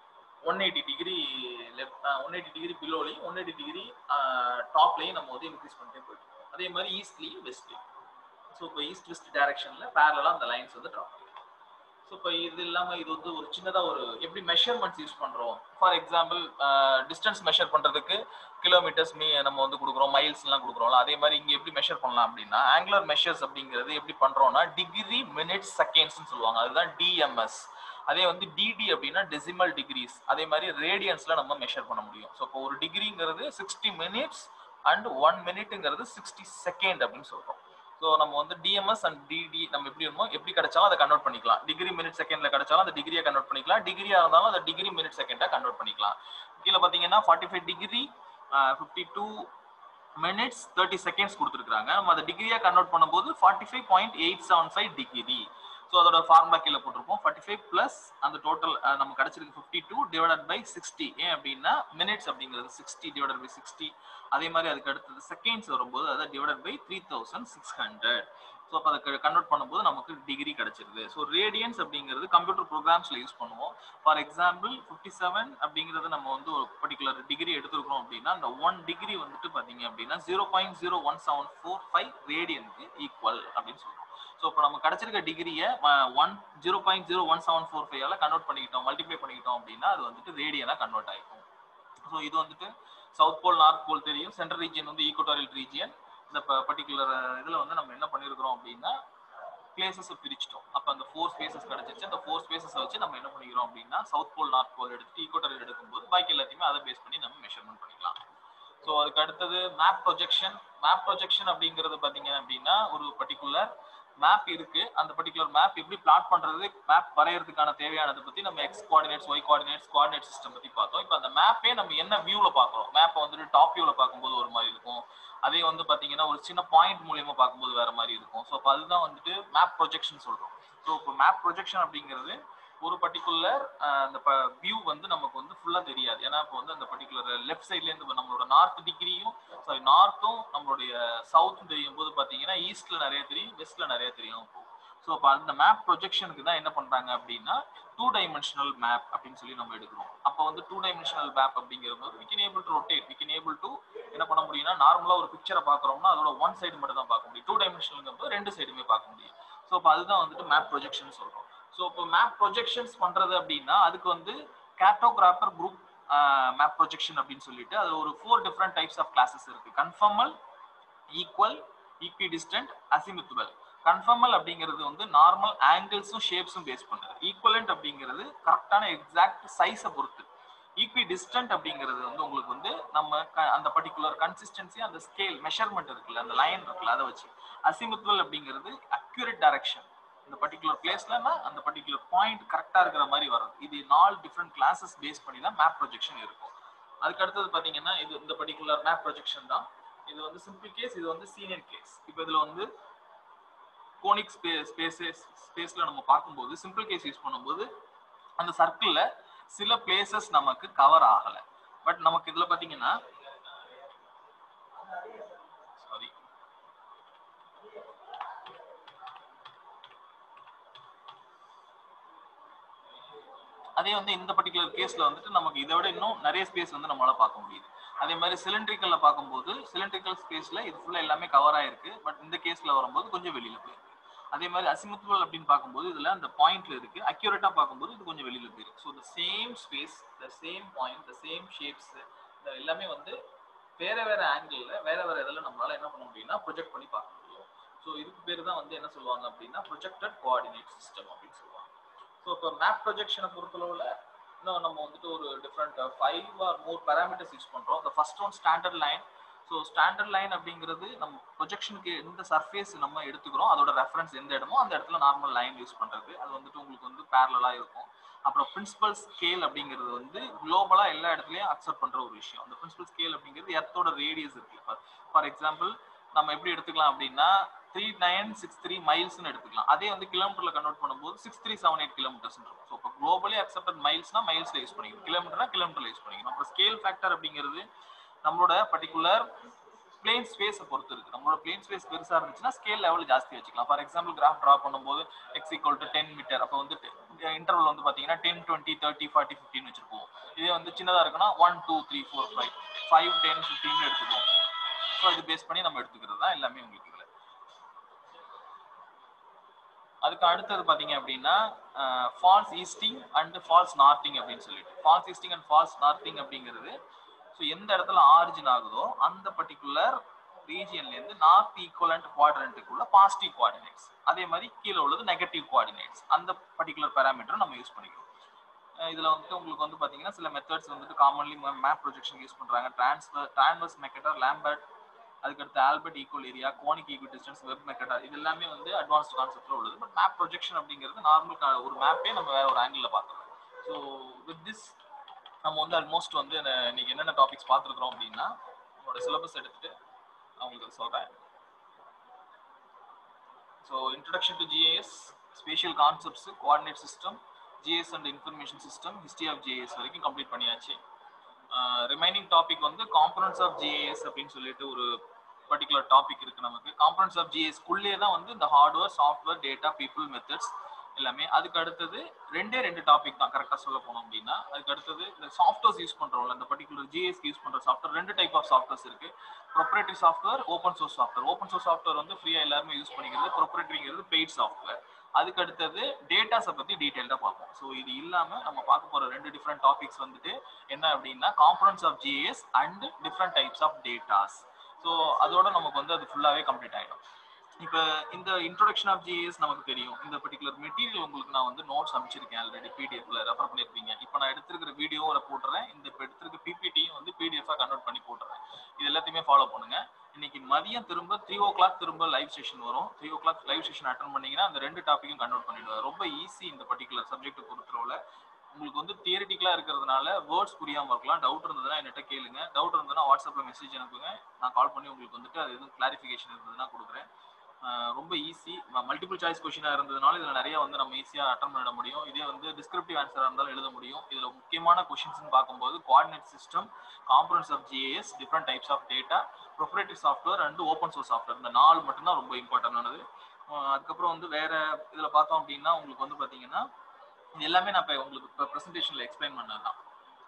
Speaker 1: one eighty degree left one eighty degree பிலோலையும் ஒன் எயிட்டி டிகிரி டாப்லையும் நம்ம வந்து இன்க்ரீஸ் பண்ணிட்டே போயிட்டு இருக்கோம் அதே மாதிரி ஈஸ்ட்லையும் வெஸ்ட்லையும் ஸோ இப்போ ஈஸ்ட் வெஸ்ட் டைரக்ஷனில் பேரலாக அந்த லைன்ஸ் வந்து ட்ரா பண்ணிக்கலாம் ஸோ இப்போ இது இல்லாமல் இது வந்து ஒரு சின்னதாக ஒரு எப்படி மெஷர்மெண்ட்ஸ் யூஸ் பண்ணுறோம் ஃபார் எக்ஸாம்பிள் டிஸ்டன்ஸ் மெஷர் பண்ணுறதுக்கு கிலோமீட்டர்ஸ் மீ நம்ம வந்து கொடுக்குறோம் மைல்ஸ்லாம் கொடுக்குறோம்ல அதே மாதிரி இங்கே எப்படி மெஷர் பண்ணலாம் அப்படின்னா ஆங்குலர் மெஷர்ஸ் அப்படிங்கிறது எப்படி பண்ணுறோம்னா டிகிரி மினிட்ஸ் செகண்ட்ஸ்னு சொல்லுவாங்க அதுதான் டிஎம்எஸ் அதே வந்து டிடி அப்படின்னா டெசிமல் டிகிரிஸ் அதே மாதிரி ரேடியன்ஸ்ல நம்ம மெஷர் பண்ண முடியும் ஸோ இப்போ ஒரு டிகிரிங்கிறது சிக்ஸ்டி மினிட்ஸ் அண்ட் ஒன் மினிட்டுங்கிறது சிக்ஸ்டி செகண்ட் அப்படின்னு சொல்றோம் ஸோ நம்ம வந்து டிஎம்எஸ் அண்ட் டிடி நம்ம எப்படி வேணுமோ எப்படி கிடைச்சாலும் அதை கன்வெர்ட் பண்ணிக்கலாம் டிகிரி மினிட் செகண்ட்ல கிடைச்சாலும் அந்த டிகிரியை கன்வெர்ட் பண்ணிக்கலாம் டிகிரியா இருந்தாலும் அந்த டிகிரி மினிட் செகண்டா கன்வெர்ட் பண்ணிக்கலாம் கீழே பார்த்தீங்கன்னா forty five degree fifty two minutes thirty seconds கொடுத்துருக்காங்க நம்ம அதை டிகிரியா கன்வெர்ட் பண்ணும்போது forty five point eight seven five degree so அதோட ஃபார்முலா கீழே போட்டிருப்போம் ஃபார்ட்டி ஃபைவ் ப்ளஸ் அந்த டோட்டல் நம்ம கிடைச்சிருக்கு fifty two divided by sixty ஏன் அப்படின்னா மினிட்ஸ் அப்படிங்கிறது சிக்ஸ்டி டிவைடட் பை சிக்ஸ்டி அதே மாதிரி அதுக்கு அடுத்தது செகண்ட்ஸ் வரும்போது அதை divided by three thousand six hundred so அப்போ அதை கன்வெர்ட் பண்ணும்போது நமக்கு டிகிரி கிடைச்சிருது ஸோ ரேடியன்ஸ் அப்படிங்கிறது கம்ப்யூட்டர் ப்ரோக்ராம்ஸில் யூஸ் பண்ணுவோம் ஃபார் எக்ஸாம்பிள் ஃபிஃப்டி செவன் அப்படிங்கிறது நம்ம வந்து ஒரு பர்டிகுலர் டிகிரி எடுத்துருக்கோம் அப்படின்னா அந்த ஒன் டிகிரி வந்துட்டு பார்த்தீங்க அப்படின்னா zero point zero one seven four five ரேடியனுக்கு ஈக்குவல் அப்படின்னு சொல்றோம் ஸோ இப்போ நம்ம கிடைச்சிருக்க டிகிரியை one zero point zero one seven four ஃபைவ்ல கன்வெர்ட் பண்ணிக்கிட்டோம் மல்டிப்ளை பண்ணிக்கிட்டோம் அப்படின்னா அது வந்துட்டு ரேடியனாக கன்வெர்ட் ஆகிக்கும் ஸோ இது வந்துட்டு சவுத் போல் நார்த் போல் தெரியும் சென்ட்ரல் ரீஜியன் வந்து ஈக்குவட்டோரியல் ரீஜியன் இந்த பர்டிகுலர் இதில் வந்து நம்ம என்ன பண்ணியிருக்கிறோம் அப்படின்னா பிளேசஸ் பிரிச்சிட்டோம் அப்போ அந்த ஃபோர் ஸ்பேசஸ் கிடைச்சிச்சு அந்த ஃபோர் ஸ்பேசஸ் வச்சு நம்ம என்ன பண்ணிக்கிறோம் அப்படின்னா சவுத் போல் நார்த் போல் எடுத்து ஈக்குவட்டோரியல் எடுக்கும்போது பாக்கி எல்லாத்தையுமே அதை பேஸ் பண்ணி நம்ம மெஷர்மெண்ட் பண்ணிக்கலாம் ஸோ அதுக்கு அடுத்தது மேப் ப்ரொஜெக்ஷன் மேப் ப்ரொஜெக்ஷன் அப்படிங்கிறது பார்த்தீங்க அப்படின்னா ஒரு பர்டிகுலர் மேப் இருக்கு அந்த பர்டிகுலர் மேப் எப்படி பிளாட் பண்றது மேப் வரையறதுக்கான தேவையானதை பத்தி நம்ம X coordinates Y coordinates coordinate system பத்தி பார்த்தோம் இப்போ அந்த மேப்பே நம்ம என்ன வியூல பார்க்குறோம் மேப்பை வந்துட்டு டாப் வியூல பார்க்கும்போது ஒரு மாதிரி இருக்கும் அதே வந்து பாத்தீங்கன்னா ஒரு சின்ன பாயிண்ட் மூலியமா பார்க்கும்போது வேற மாதிரி இருக்கும் ஸோ அப்போ அதுதான் வந்துட்டு மேப் ப்ரொஜெக்ஷன் சொல்றோம் ஸோ இப்போ மேப் ப்ரொஜெக்ஷன் அப்படிங்கிறது ஒரு பர்டிகுலர் அந்த வியூ வந்து நமக்கு வந்து ஃபுல்லா தெரியாது ஏன்னா இப்போ வந்து அந்த பர்டிகுலர் லெஃப்ட் சைட்ல இருந்து நம்மளோட நார்த் டிகிரியும் சாரி நார்த்தும் நம்மளுடைய சவுத்தும் தெரியும் போது பாத்தீங்கன்னா ஈஸ்ட்ல நிறைய தெரியும் வெஸ்ட்ல நிறைய தெரியும் போகும் ஸோ அப்போ அந்த மேப் ப்ரொஜெக்ஷனுக்கு தான் என்ன பண்றாங்க அப்படின்னா டூ டைமென்ஷனல் மேப் அப்படின்னு சொல்லி நம்ம எடுக்கிறோம் அப்போ வந்து டூ டைமென்ஷனல் மேப் அப்படிங்கிறது we can able to rotate we can able to என்ன பண்ண முடியும்னா நார்மலா ஒரு பிக்சரை பார்க்குறோம்னா அதோட ஒன் சைடு மட்டும் தான் பார்க்க முடியும் டூ டைமென்ஷனல் ரெண்டு சைடுமே பார்க்க முடியும் ஸோ அப்போ அதுதான் வந்துட்டு மேப் ப்ரொஜெக்ஷன் சொல்றோம் ஸோ இப்போ மேப் ப்ரொஜெக்ஷன்ஸ் பண்றது அப்படின்னா அதுக்கு வந்து கேட்டோகிராஃபர் குரூப் மேப் ப்ரொஜெக்ஷன் அப்படின்னு சொல்லிட்டு அது ஒரு four different types of classes இருக்கு conformal equal equidistant azimuthal conformal அப்படிங்கிறது வந்து நார்மல் ஆங்கிள்ஸும் ஷேப்ஸும் பேஸ் பண்ணுது ஈக்குவலண்ட் அப்படிங்கிறது கரெக்டான எக்ஸாக்ட் சைஸை பொறுத்து ஈக்வி டிஸ்டன்ட் அப்படிங்கிறது வந்து உங்களுக்கு வந்து நம்ம அந்த பர்டிகுலர் கன்சிஸ்டன்சி அந்த ஸ்கேல் மெஷர்மெண்ட் இருக்குல்ல அந்த லைன் இருக்குல்ல அதை வச்சு அசிமித்துவல் அப்படிங்கிறது அக்யூரேட் டைரக்ஷன் இந்த பர்டிகுலர் பிளேஸ்லன்னா அந்த பர்டிகுலர் பாயிண்ட் கரெக்டாக இருக்கிற மாதிரி வரும் இது நாலு டிஃப்ரெண்ட் கிளாஸஸ் பேஸ் பண்ணி தான் மேப் ப்ரொஜெக்ஷன் இருக்கும் அதுக்கு அடுத்தது பார்த்தீங்கன்னா இது இந்த பர்டிகுலர் மேப் ப்ரொஜெக்ஷன் தான் இது வந்து சிம்பிள் கேஸ் இது வந்து சீனியர் கேஸ் இப்போ இதில் வந்து கோனிக் ஸ்பேஸ் ஸ்பேசஸ் ஸ்பேஸில் நம்ம பார்க்கும்போது சிம்பிள் கேஸ் யூஸ் பண்ணும்போது அந்த சர்க்கிளில் சில பிளேசஸ் நமக்கு கவர் ஆகலை பட் நமக்கு இதில் பார்த்தீங்கன்னா சாரி அதே வந்து இந்த பர்டிகுலர் கேஸ்ல வந்துட்டு நமக்கு இதை விட இன்னும் நிறைய ஸ்பேஸ் வந்து நம்மளால பார்க்க முடியுது அதே மாதிரி சிலிண்ட்ரிக்கல்ல பார்க்கும்போது சிலிண்ட்ரிக்கல் ஸ்பேஸ்ல இது ஃபுல்லா எல்லாமே கவர் ஆயிருக்கு பட் இந்த கேஸ்ல வரும்போது கொஞ்சம் வெளியில போயிருக்கு அதே மாதிரி அசிமுத்துவல் அப்படின்னு பார்க்கும்போது இதுல அந்த பாயிண்ட்ல இருக்கு அக்யூரேட்டா பார்க்கும்போது இது கொஞ்சம் வெளியில போயிருக்கு so the same space the same point the same shapes இந்த எல்லாமே வந்து வேற வேற ஆங்கிள் வேற வேற இதில் நம்மளால என்ன பண்ண முடியும்னா ப்ரொஜெக்ட் பண்ணி பார்க்க முடியும் ஸோ இதுக்கு பேர் தான் வந்து என்ன சொல்லுவாங்க அப்படின்னா ப்ரொஜெக்டட் கோஆர்டினேட் சிஸ்டம் அப்படின்னு சொல்லுவாங்க ஸோ இப்போ மேப் ப்ரொஜெக்ஷனை பொறுத்தளவில் இன்னும் நம்ம வந்துட்டு ஒரு different five or more parameters use பண்ணுறோம் இந்த first one standard line so standard line அப்படிங்கிறது நம்ம ப்ரொஜெக்ஷனுக்கு எந்த சர்ஃபேஸ் நம்ம எடுத்துக்கிறோம் அதோட ரெஃபரன்ஸ் எந்த இடமோ அந்த இடத்துல நார்மல் லைன் யூஸ் பண்ணுறது அது வந்துட்டு உங்களுக்கு வந்து பேரலாக இருக்கும் அப்புறம் பிரின்சிபல் ஸ்கேல் அப்படிங்கிறது வந்து குளோபலா எல்லா இடத்துலயும் அக்செப்ட் பண்ற ஒரு விஷயம் அந்த பிரின்சிபல் ஸ்கேல் அப்படிங்கிறது எர்த்தோட ரேடியஸ் இருக்கு ஃபார் எக்ஸாம்பிள் நம்ம எப்படி எடுத்துக்கலாம் அப்படின்னா த்ரீ நைன் சிக்ஸ் த்ரீ மைல்ஸ்னு எடுத்துக்கலாம் அதே வந்து கிலோமீட்டர்ல கன்வெர்ட் பண்ணும்போது six three seven eight kilometres இருக்கும் ஸோ இப்போ குளோபலி அக்செப்டட் மைல்ஸ்னா மைல்ஸ்ல யூஸ் பண்ணிக்கணும் கிலோமீட்டர்னா கிலோமீட்டர்ல யூஸ் பண்ணிக்கணும் அப்புறம் ஸ்கேல் ஃபேக்டர் அப்படிங்கிறது நம்மளோட பர்டிகுலர் பிளேன் ஸ்பேஸை பொறுத்து இருக்கு நம்மளோட பிளேன் ஸ்பேஸ் பெருசா இருந்துச்சுன்னா ஸ்கேல் லெவல் ஜாஸ்தி வச்சுக்கலாம் ஃபார் எக்ஸாம்பிள் கிராஃப் ட்ரா பண்ணும்போது X equal to ten metre அப்போ வந்து இன்டர்வல் வந்து பாத்தீங்கன்னா ten twenty thirty forty fifty வச்சிருப்போம் இதே வந்து சின்னதா இருக்குன்னா one two three four five five ten fifteen எடுத்துக்குவோம் ஸோ இது பேஸ் பண்ணி நம்ம எடுத்துக்கிறது தான் எல்லாமே உங்களுக்கு இதுல அதுக்கு அடுத்தது பாத்தீங்க அப்படின்னா false easting and false northing அப்படின்னு சொல்லிட்டு false easting and false northing அப்படிங்கிறது ஸோ எந்த இடத்துல ஆரிஜின் ஆகுதோ அந்த பர்டிகுலர் ரீஜியன்ல இருந்து நார்த் ஈக்குவலண்ட் குவாட்ரண்ட்டுக்குள்ள பாசிட்டிவ் கோஆர்டினேட்ஸ் அதே மாதிரி கீழே உள்ளது நெகட்டிவ் கோஆர்டினேட்ஸ் அந்த பர்டிகுலர் பேராமீட்டர் நம்ம யூஸ் பண்ணிக்கிறோம் அஹ் இதுல வந்துட்டு உங்களுக்கு வந்து பாத்தீங்கன்னா சில மெத்தட்ஸ் வந்துட்டு காமன்லி மேப் ப்ரொஜெக்ஷன் யூஸ் பண்றாங்க டிரான்ஸ்ஃபர் டிரான்வர்ஸ் மெக்கடர் லேம்பர்ட் அதுக்கடுத்து Albert equal area conic equal distance web Mercator இது எல்லாமே வந்து அட்வான்ஸ்ட் கான்செப்ட்ல உள்ளது பட் மேப் ப்ரொஜெக்ஷன் அப்படிங்கிறது நார்மல் ஒரு மேப்பே நம்ம வேற ஒரு ஆங்கிள் பார்க்கலாம் ஸோ வித் திஸ் நம்ம வந்து ஆல்மோஸ்ட் வந்து இந்த இன்னைக்கு என்னென்ன டாபிக்ஸ் பார்த்துருக்குறோம் அப்படின்னா நம்மளோட சிலபஸ் எடுத்துட்டு அவங்களுக்கு சொல்கிறேன் so introduction to GIS spatial concepts coordinate system GIS and information system history of GIS வரைக்கும் கம்ப்ளீட் பண்ணியாச்சு ரிமைனிங் டாபிக் வந்து காம்பனன்ஸ் ஆஃப் ஜிஏஎஸ் அப்படின்னு சொல்லிட்டு ஒரு பர்டிகுலர் டாபிக் இருக்கு நமக்கு காம்பனன்ஸ் ஆஃப் ஜிஎஸ் குள்ளே தான் வந்து இந்த hardware software data people methods எல்லாமே அதுக்கு அடுத்தது ரெண்டே ரெண்டு டாபிக் தான் கரெக்டாக சொல்ல போனோம் அப்படின்னா அதுக்கு அடுத்தது இந்த சாஃப்ட்வேர்ஸ் யூஸ் பண்றோம்ல இந்த பர்டிகுலர் ஜிஎஸ்க்கு யூஸ் பண்ற சாஃப்ட்வேர் ரெண்டு டைப் ஆஃப் சாஃப்ட்வேர்ஸ் இருக்கு proprietary software open source software open source software வந்து ஃப்ரீயா எல்லாருமே யூஸ் பண்ணிக்கிறது ப்ரொப்ரேட்டரிங்கிறது பெய்ட் சாஃப்ட்வேர் அதுக்கு அடுத்தது டேட்டாஸை பத்தி டீட்டெயில்டாக பார்ப்போம் ஸோ இது இல்லாம நம்ம பார்க்க போற ரெண்டு டிஃப்ரெண்ட் டாபிக்ஸ் வந்துட்டு என்ன அப்படின்னா components of GIS and different types of datas so அதோட நமக்கு வந்து அது ஃபுல்லாவே கம்ப்ளீட் ஆயிடும் இப்போ இந்த இன்ட்ரோடக்ஷன் ஆஃப் ஜிஎஸ் நமக்கு தெரியும் இந்த பர்டிகுலர் மெட்டீரியல் உங்களுக்கு நான் வந்து நோட்ஸ் அமைச்சிருக்கேன் ஆல்ரெடி பிடிஎஃப்ல ரெஃபர் பண்ணியிருப்பீங்க இப்போ நான் எடுத்திருக்கிற வீடியோவை போட்டுறேன் இந்த இப்போ எடுத்திருக்க பிபிடியும் வந்து பிடிஎஃபாக கன்வெர்ட் பண்ணி போட்டுறேன் இது எல்லாத்தையுமே ஃபாலோ பண்ணுங்க இன்னைக்கு மதியம் திரும்ப த்ரீ ஓ கிளாக் திரும்ப லைவ் செஷன் வரும் three o'clock live session attend பண்ணீங்கன்னா அந்த ரெண்டு டாப்பிக்கும் கன்வெர்ட் பண்ணிடுவேன் ரொம்ப ஈஸி இந்த பர்டிகுலர் சப்ஜெக்ட் பொறுத்தளவுல உங்களுக்கு வந்து தியரிட்டிக்கலா இருக்கிறதுனால வேர்ட்ஸ் புரியாம இருக்கலாம் டவுட் இருந்ததுன்னா என்கிட்ட கேளுங்க டவுட் இருந்ததுன்னா வாட்ஸ்அப்ல மெசேஜ் அனுப்புங்க நான் கால் பண்ணி உங்களுக்கு வந்துட்டு அது எதுவும் கிளாரிஃபிகேஷன் இருந்ததுன்னா கொடுக்குறேன் ரொம்ப ஈஸி மல்டிபிள் சாய்ஸ் கொஸ்டினாக இருந்ததுனால இதில் நிறைய வந்து நம்ம ஈஸியாக அட்டன் பண்ணிட முடியும் இதே வந்து டிஸ்கிரிப்டிவ் ஆன்சராக இருந்தாலும் எழுத முடியும் இதில் முக்கியமான கொஷின்ஸ்னு பார்க்கும்போது coordinate system components of GIS different types of data proprietary software and open source software இந்த நாலு மட்டும்தான் ரொம்ப இம்பார்ட்டன்டானது அதுக்கப்புறம் வந்து வேற இதில் பார்த்தோம் அப்படின்னா உங்களுக்கு வந்து பார்த்தீங்கன்னா இது எல்லாமே நான் இப்போ உங்களுக்கு இப்போ ப்ரெசன்டேஷனில் எக்ஸ்பிளைன் பண்ணது தான்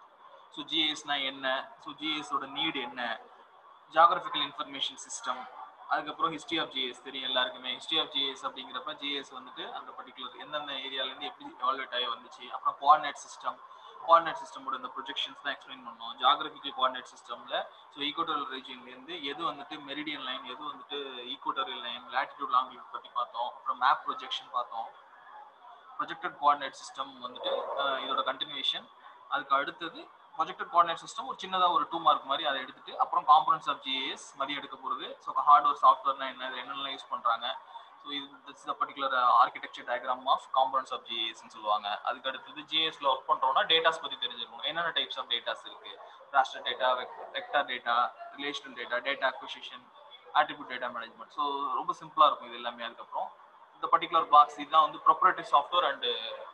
Speaker 1: ஸோ ஜிஎஸ்னா என்ன ஸோ ஜிஎஸோட நீடு என்ன ஜாகிரபிக்கல் இன்ஃபர்மேஷன் சிஸ்டம் அதுக்கப்புறம் ஹிஸ்ட்ரி ஆஃப் ஜிஎஸ் தெரியும் எல்லாருக்குமே ஹிஸ்ட்ரி ஆஃப் ஜிஎஸ் அப்படிங்கிறப்ப ஜிஎஸ் வந்துட்டு அந்த பர்டிகுலர் எந்தெந்த ஏரியாலேருந்து எப்படி எவால்வேட் ஆகி வந்துச்சு அப்புறம் கோஆர்டினேட் சிஸ்டம் கோஆர்டினேட் சிஸ்டமோட இந்த ப்ரொஜெக்ஷன்ஸ் தான் எக்ஸ்பிளைன் பண்ணோம் ஜாகிரபிக்கல் கோஆர்டினேட் சிஸ்டமில் ஸோ ஈக்குவட்டோரியல் ரீஜியன்லேருந்து எது வந்துட்டு மெரிடியன் லைன் எது வந்துட்டு ஈக்குவட்டோரியல் லைன் லேட்டிடியூட் லாங்கிடியூட் பற்றி பார்த்தோம் அப்புறம் மேப் ப்ரொஜெக்ஷன் பார்த்தோம் ப்ரொஜெக்டட் கோஆர்டினேட் சிஸ்டம் வந்துட்டு இதோட கண்டினியூஷன் அதுக்கு அடுத்தது ப்ரொஜெக்டட் கோஆர்டினேட் சிஸ்டம் ஒரு சின்னதாக ஒரு டூ மார்க் மாதிரி அதை எடுத்துட்டு அப்புறம் காம்பனன்ஸ் ஆஃப் ஜிஏஎஸ் மதியம் எடுக்க போகிறது ஸோ ஹார்ட்வேர் சாஃப்ட்வேர்னா என்ன என்னென்னலாம் யூஸ் பண்ணுறாங்க ஸோ இது this the particular architecture diagram of components of ஜிஏஎஸ்னு சொல்லுவாங்க அதுக்கு அடுத்தது ஜிஎஸ்ல ஒர்க் பண்ணுறோம்னா டேட்டாஸ் பற்றி தெரிஞ்சிருக்கணும் என்னென்ன டைப்ஸ் ஆஃப் டேட்டாஸ் இருக்கு raster data vector data relational data data acquisition attribute data management so ரொம்ப சிம்பிளாக இருக்கும் இது எல்லாமே அதுக்கப்புறம் இந்த பர்டிகுலர் பாக்ஸ் இதுதான் வந்து proprietary software and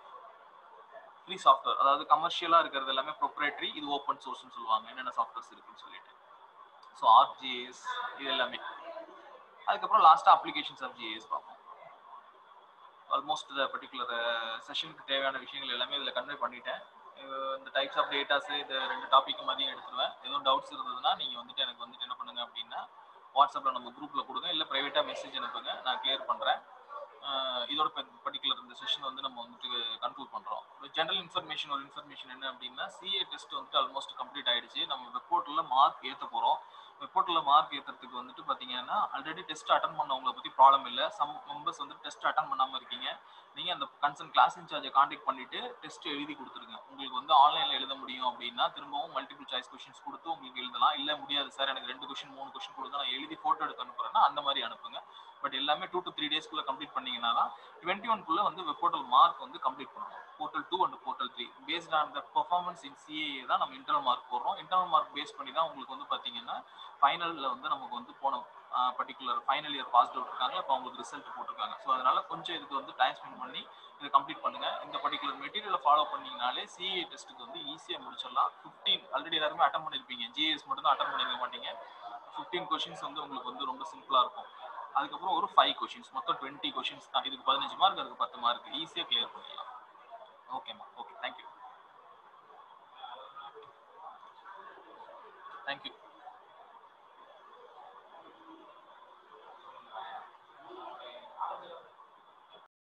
Speaker 1: free software அதாவது கமர்ஷியலாக இருக்கிறது எல்லாமே ப்ரொப்ரேட்டரி இது ஓப்பன் சோர்ஸ்னு சொல்லுவாங்க என்னென்ன சாஃப்ட்வேர்ஸ் இருக்குன்னு சொல்லிட்டு ஸோ ஆர்ஜிஎஸ் இது எல்லாமே அதுக்கப்புறம் லாஸ்ட்டாக அப்ளிகேஷன்ஸ் ஆஃப் ஜிஎஸ் பார்ப்போம் ஆல்மோஸ்ட் இந்த பர்டிகுலர் செஷனுக்கு தேவையான விஷயங்கள் எல்லாமே இதில் கன்வே பண்ணிட்டேன் இந்த டைப்ஸ் ஆஃப் டேட்டாஸ் இது ரெண்டு டாபிக் மதியம் எடுத்துருவேன் எதுவும் டவுட்ஸ் இருந்ததுன்னா நீங்கள் வந்துட்டு எனக்கு வந்துட்டு என்ன பண்ணுங்க அப்படின்னா வாட்ஸ்அப்பில் நம்ம குரூப்பில் கொடுங்க இல்லை ப்ரைவேட்டாக மெசேஜ் அனுப்புங்க நான் கிளியர் பண்ணுறேன் இதோட பர்டிகுலர் இந்த செஷன் வந்து நம்ம வந்துட்டு கன்க்ளூட் பண்ணுறோம் ஜென்ரல் இன்ஃபர்மேஷன் ஒரு இன்ஃபர்மேஷன் என்ன அப்படின்னா சிஏ டெஸ்ட் வந்துட்டு ஆல்மோஸ்ட் கம்ப்ளீட் ஆயிடுச்சு நம்ம வெப்போர்ட்டில் மார்க் ஏற்ற போகிறோம் வெப்போர்ட்டில் மார்க் ஏற்றுறதுக்கு வந்துட்டு பார்த்தீங்கன்னா ஆல்ரெடி டெஸ்ட் அட்டன் பண்ணவங்களை பற்றி ப்ராப்ளம் இல்லை சம் மெம்பர்ஸ் வந்து டெஸ்ட் அட்டன் பண்ணாமல் இருக்கீங்க நீங்கள் அந்த கன்சர்ன் கிளாஸ் இன்சார்ஜை காண்டாக்ட் பண்ணிட்டு டெஸ்ட் எழுதி கொடுத்துருங்க உங்களுக்கு வந்து ஆன்லைனில் எழுத முடியும் அப்படின்னா திரும்பவும் மல்டிபிள் சாய்ஸ் கொஷின்ஸ் கொடுத்து உங்களுக்கு எழுதலாம் இல்லை முடியாது சார் எனக்கு ரெண்டு கொஷின் மூணு கொஷின் கொடுங்க நான் எழுதி ஃபோட்டோ எடுத்து அனுப்புறேன்னா அந்த மாதிரி அனுப்புங்க பட் எல்லாமே டூ டு த்ரீ டேஸ்க்குள்ள கம்ப்ளீட் பண்ணீங்கன்னா தான் டுவெண்ட்டி ஒன்குள்ள வந்து வெப் போர்ட்டல் மார்க் வந்து கம்ப்ளீட் பண்ணணும் portal two and portal three based on the performance in CA தான் நம்ம இன்டர்னல் மார்க் போடுறோம் இன்டர்னல் மார்க் பேஸ் பண்ணி தான் உங்களுக்கு வந்து பார்த்தீங்கன்னா ஃபைனலில் வந்து நமக்கு வந்து போன particular final year pass out இருக்காங்க இப்போ அவங்களுக்கு ரிசல்ட் போட்டிருக்காங்க ஸோ அதனால கொஞ்சம் இதுக்கு வந்து டைம் ஸ்பெண்ட் பண்ணி இதை கம்ப்ளீட் பண்ணுங்க இந்த பர்டிகுலர் மெட்டீரியலை ஃபாலோ பண்ணீங்கனாலே சிஏ டெஸ்ட்டுக்கு வந்து ஈஸியாக முடிச்சிடலாம் ஃபிஃப்டீன் ஆல்ரெடி எல்லாருமே அட்டன் பண்ணியிருப்பீங்க ஜிஎஸ் மட்டும் தான் அட்டன் பண்ணிருக்க மாட்டீங்க ஃபிஃப்டீன் கொஷின்ஸ் வந்து உங்களுக்கு வந்து ரொம்ப சிம்பிளாக இருக்கும் அதுக்கப்புறம் ஒரு ஃபைவ் கொஷின்ஸ் மொத்தம் டுவெண்ட்டி கொஷின்ஸ் தான் இதுக்கு பதினஞ்சு மார்க் அதுக்கு பத்து மார்க் ஈஸியாக கிளியர் பண்ணிடலாம் ஓகேம்மா ஓகே தேங்க்யூ தேங்க்யூ